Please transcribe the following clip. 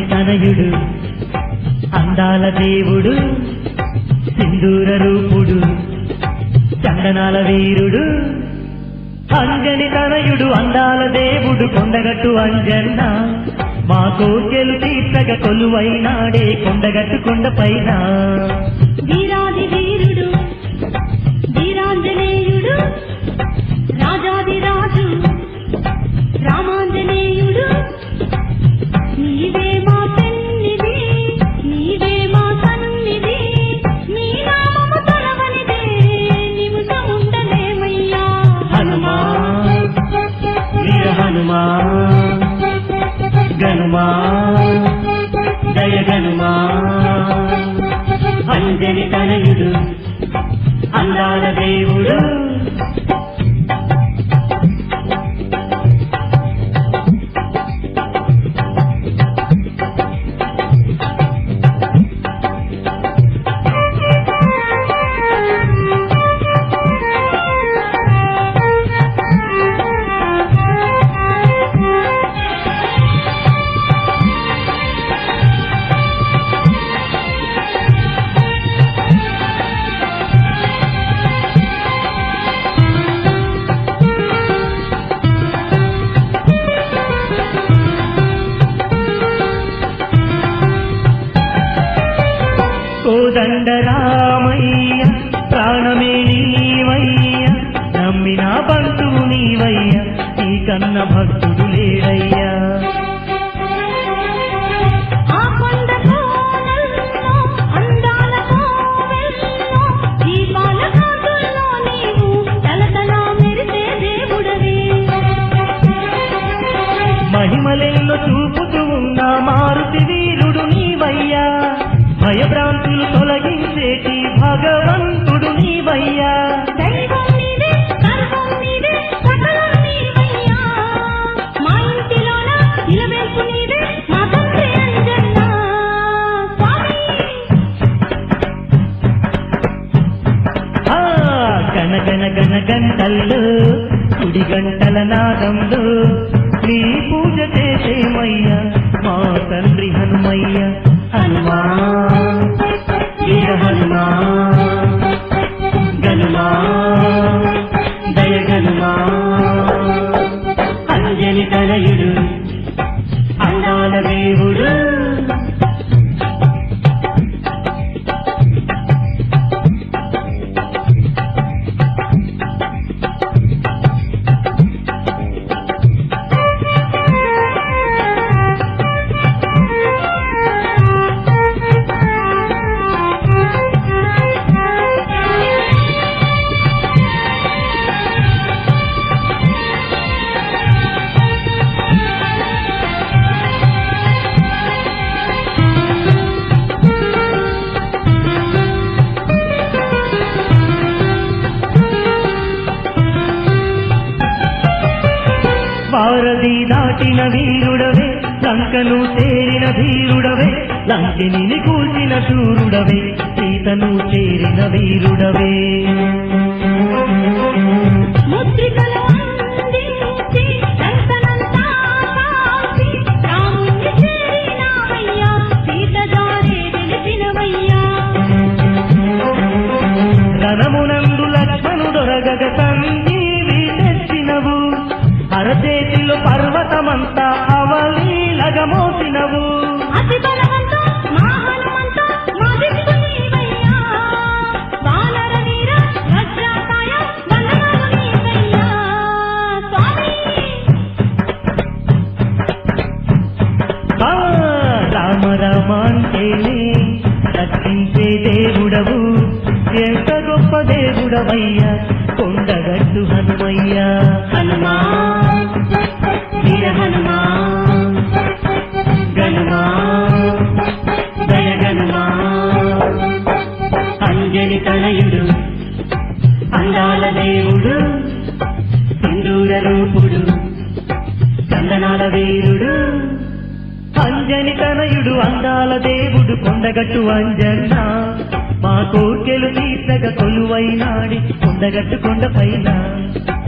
అంజని తనయుడు అందాల దేవుడు సింధూర రూపుడు చందనాల వీరుడు అంజని తనయుడు అందాల దేవుడు కొండగట్టు అంజన్న మా కోర్కెలు తీర్చగ కొలువైనాడే కొండగట్టు కొండ పైన వీరాది వీరుడు వీరాంజనేయుడు రాజాది రాజు రామాంజనేయుడు నీవే మా పెన్నిది నీవే మా సన్నిధి నీ నామము తలవనిదే నిమిషముండలేమయ్యా హనుమా వీర హనుమా గనుమా జయ గనుమా అంజని తనయుడు అందాల దేవుడు కోదండరామయ్య ప్రాణమే నీవయ్య నమ్మిన బంధువు నీవయ్య నీ కన్న భక్తుడు లేడయ్యా ఆ కొండ కోనల్లో అందాల కోవెల్లో దీపాల కాంతుల్లో నీవు తలతలా మెరిసే దేవుడవే మహిమలెల్లో చూపుతూ ఉన్న మారుతి వీరుడు నీవయ్యా భయభ్రాంతులు తొలగించేటి భగవంతుడు నీవయ్యా దైవం నీవే సర్వం నీవే సకలం నీవయ్యా మా ఇంటిలోన నిలవేల్పు నీవే మా తండ్రి అంజన్నా స్వామి ఆ గణ గణ గణ గంటల్లో కుడి గంటల నాదంలో నీ పూజ చేసేమయ్యా మా తండ్రి హనుమయ్య హనుమా వీర హనుమా గనుమా దయ గనుమా అంజలి తనయుడు అందాల దేవుడు వారధి దాటిన వీరుడవే లంకను చేరిన ధీరుడవే లంకిని కూల్చిన శూరుడవే సీతను చేరిన వీరుడవే ముద్రికలు అందించి దంతనంతా కాల్చి రాముణ్ణి చేరినావయ్యా సీత దారే తెలిసినవయ్యా రణమునందు లక్ష్మణుడొరగగ సంజీవి తెచ్చినవు అరచేతిలో పర్వతమంతా అవలీలగా మోసినవు అతి బలవంతో మా హనుమంత మా దిక్కు నీవయ్యా వానర వీర వజ్రాపాయ వందనాలు నీవయ్యా స్వామి ఆ రామ రామ అంటేనే రక్షించే దేవుడవు ఎంత గొప్ప దేవుడవయ్యా కొండగట్టు హనుమయ్యా హనుమా వీర హనుమా గనుమా దయ గనుమా అంజని తనయుడు అందాల దేవుడు సింధూర రూపుడు చందనాల వీరుడు అంజని తనయుడు అందాల దేవుడు కొండగట్టు అంజన్న మా కోర్కెలు తీర్చగ కొలువైనాడి కొండగట్టు కొండ పైన